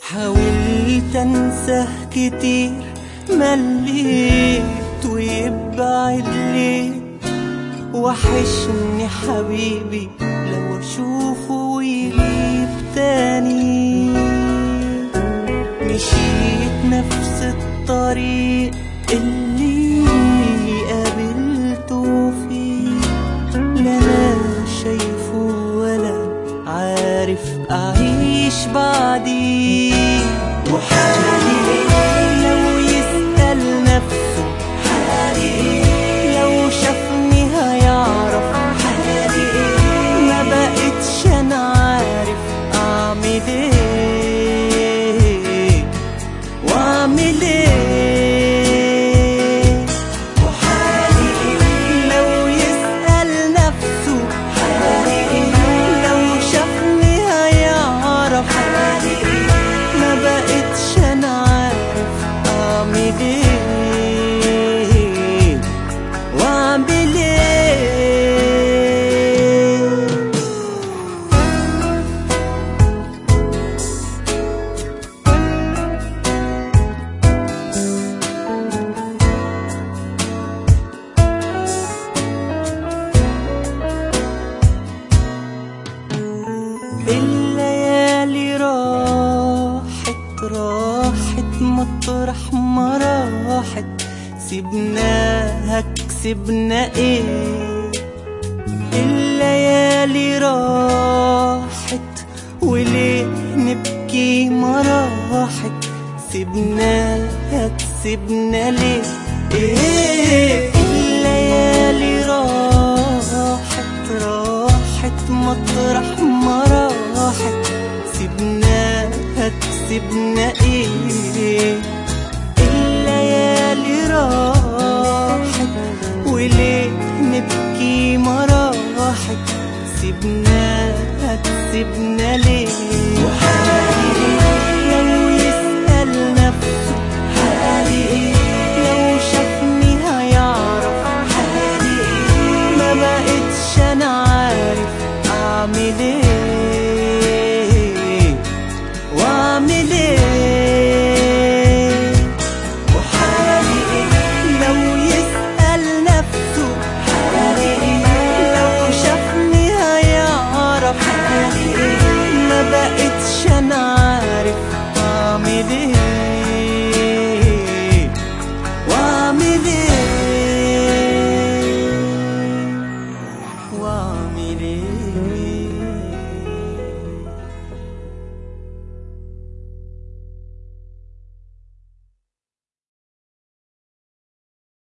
حاولت انساه كتير مليت ويبعد ليه وحشني حبيبي لو اشوفه ويغيب تاني مشيت نفس الطريق اللي قابلته فيه لا انا شايفه ولا عارف اعيش بعديه وحالي لو يسأل نفسه حالي لو شافني هيعرف حالي ما بقتش انا عارف اعمل ايه واعمل ايه وحالي لو يسأل نفسه حالي لو شافني هيعرف حالي ما بقتش انا عارف اعمل ايه واعمل ايه الليالي راحت راحت مطرح ما راحت سيبناها كسبنا ايه الليالي راحت وليه نبكي ما راحت سيبناها كسبنا ليه ايه الليالي راحت راحت مطرح ما راحت سيبناها كسبنا ايه الليالي راحت وليه نبكي ما راحت سيبناها كسبنا ليه وحالي لو يسأل نفسه حالي لو شافني هيعرف حالي ما بقتش انا عارف اعمل ايه واعمل ايه وحالي لو يسأل نفسه حالي لو شافني هيعرف حالي ما بقتش انا عارف اعمل ايه واعمل ايه واعمل ايه